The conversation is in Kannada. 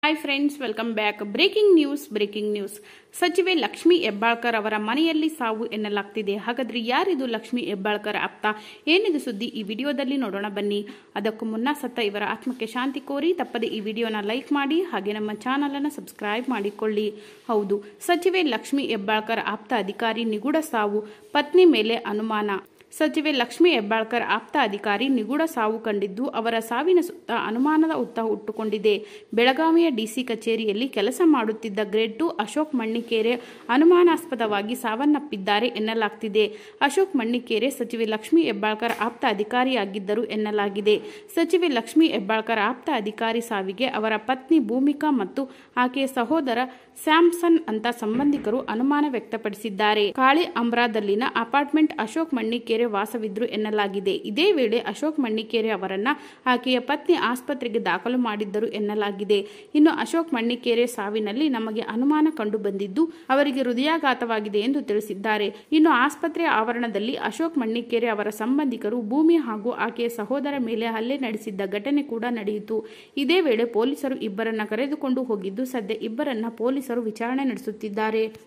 hi friends welcome back breaking news breaking news ಸಚಿವೆ ಲಕ್ಷ್ಮಿ ಹೆಬ್ಬಾಳ್ಕರ್ ಅವರ ಮನೆಯಲ್ಲಿ ಸಾವು ಎನ್ನಲಾಗ್ತಿದೆ ಹಾಗಾದ್ರೆ ಯಾರಿದು ಲಕ್ಷ್ಮಿ ಹೆಬ್ಬಾಳ್ಕರ್ ಆಪ್ತ ಏನಿದು ಸುದ್ದಿ ಈ ವಿಡಿಯೋದಲ್ಲಿ ನೋಡೋಣ ಬನ್ನಿ ಅದಕ್ಕೂ ಮುನ್ನ ಸತ್ತ ಇವರ ಆತ್ಮಕ್ಕೆ ಶಾಂತಿ ಕೋರಿ ತಪ್ಪದೆ ಈ ವಿಡಿಯೋನ ಲೈಕ್ ಮಾಡಿ ಹಾಗೆ ನಮ್ಮ ಚಾನಲ್ ಅನ್ನು ಸಬ್ಸ್ಕ್ರೈಬ್ ಮಾಡಿಕೊಳ್ಳಿ ಹೌದು ಸಚಿವೆ ಲಕ್ಷ್ಮಿ ಹೆಬ್ಬಾಳ್ಕರ್ ಆಪ್ತ ಅಧಿಕಾರಿ ನಿಗೂಢ ಸಾವು ಪತ್ನಿ ಮೇಲೆ ಅನುಮಾನ ಸಚಿವೆ ಲಕ್ಷ್ಮಿ ಹೆಬ್ಬಾಳ್ಕರ್ ಆಪ್ತ ಅಧಿಕಾರಿ ನಿಗೂಢ ಸಾವು ಕಂಡಿದ್ದು ಅವರ ಸಾವಿನ ಸುತ್ತ ಅನುಮಾನದ ಹುತ್ತ ಹುಟ್ಟುಕೊಂಡಿದೆ ಬೆಳಗಾವಿಯ ಡಿಸಿ ಕಚೇರಿಯಲ್ಲಿ ಕೆಲಸ ಮಾಡುತ್ತಿದ್ದ ಗ್ರೇಡ್ ಟು ಅಶೋಕ್ ಮಣ್ಣಿಕೇರೆ ಅನುಮಾನಾಸ್ಪದವಾಗಿ ಸಾವನ್ನಪ್ಪಿದ್ದಾರೆ ಎನ್ನಲಾಗ್ತಿದೆ ಅಶೋಕ್ ಮಣ್ಣಿಕೇರೆ ಸಚಿವೆ ಲಕ್ಷ್ಮಿ ಹೆಬ್ಬಾಳ್ಕರ್ ಆಪ್ತ ಅಧಿಕಾರಿಯಾಗಿದ್ದರು ಎನ್ನಲಾಗಿದೆ ಸಚಿವೆ ಲಕ್ಷ್ಮಿ ಹೆಬ್ಬಾಳ್ಕರ್ ಆಪ್ತ ಅಧಿಕಾರಿ ಸಾವಿಗೆ ಅವರ ಪತ್ನಿ ಭೂಮಿಕಾ ಮತ್ತು ಆಕೆಯ ಸಹೋದರ ಸ್ಯಾಮ್ಸನ್ ಅಂತ ಸಂಬಂಧಿಕರು ಅನುಮಾನ ವ್ಯಕ್ತಪಡಿಸಿದ್ದಾರೆ ಕಾಳಿ ಅಮ್ರಾದಲ್ಲಿನ ಅಪಾರ್ಟ್ಮೆಂಟ್ ಅಶೋಕ್ ಮಣ್ಣಿಕೇರೆ ವಾಸವಿದ್ರು ಎನ್ನಲಾಗಿದೆ ಇದೇ ವೇಳೆ ಅಶೋಕ್ ಮಣ್ಣಿಕೇರೆ ಅವರನ್ನ ಆಕೆಯ ಪತ್ನಿ ಆಸ್ಪತ್ರೆಗೆ ದಾಖಲು ಮಾಡಿದ್ದರು ಎನ್ನಲಾಗಿದೆ ಇನ್ನು ಅಶೋಕ್ ಮಣ್ಣಿಕೇರೆ ಸಾವಿನಲ್ಲಿ ನಮಗೆ ಅನುಮಾನ ಕಂಡು ಬಂದಿದ್ದು ಅವರಿಗೆ ಹೃದಯಾಘಾತವಾಗಿದೆ ಎಂದು ತಿಳಿಸಿದ್ದಾರೆ ಇನ್ನು ಆಸ್ಪತ್ರೆಯ ಆವರಣದಲ್ಲಿ ಅಶೋಕ್ ಮಣ್ಣಿಕೇರೆ ಅವರ ಸಂಬಂಧಿಕರು ಭೂಮಿ ಹಾಗೂ ಆಕೆಯ ಸಹೋದರ ಮೇಲೆ ಹಲ್ಲೆ ನಡೆಸಿದ್ದ ಘಟನೆ ಕೂಡ ನಡೆಯಿತು ಇದೇ ವೇಳೆ ಪೊಲೀಸರು ಇಬ್ಬರನ್ನ ಕರೆದುಕೊಂಡು ಹೋಗಿದ್ದು ಸದ್ಯ ಇಬ್ಬರನ್ನ ಪೊಲೀಸರು ವಿಚಾರಣೆ ನಡೆಸುತ್ತಿದ್ದಾರೆ